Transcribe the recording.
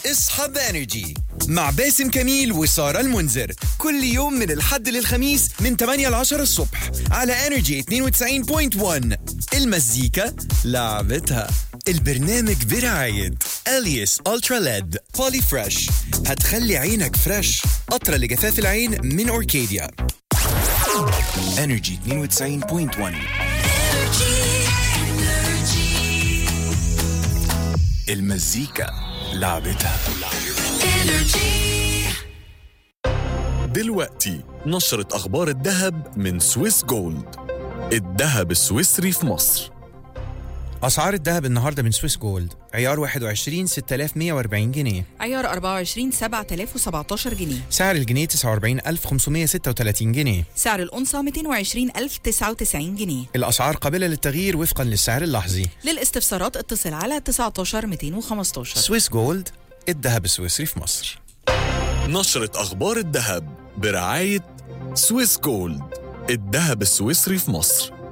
اصحى بانرجي مع باسم كميل وسارة المنذر كل يوم من الحد للخميس من 8 ل 10 الصبح على انرجي 92.1 المزيكا لعبتها البرنامج برعاية اليس الترا ليد بولي فريش هتخلي عينك فريش قطرة لجفاف العين من اوركيديا انرجي 92.1 المزيكا لعبتها دلوقتي نشرة أخبار الذهب من سويس جولد الذهب السويسري في مصر أسعار الذهب النهاردة من سويس جولد عيار 21 6140 جنيه عيار 24 7017 جنيه سعر الجنيه 49536 جنيه سعر الأنصة 220099 جنيه الأسعار قابلة للتغيير وفقا للسعر اللحظي للاستفسارات اتصل على 19 215 سويس جولد الذهب السويسري في مصر نشرة أخبار الذهب برعاية سويس جولد الذهب السويسري في مصر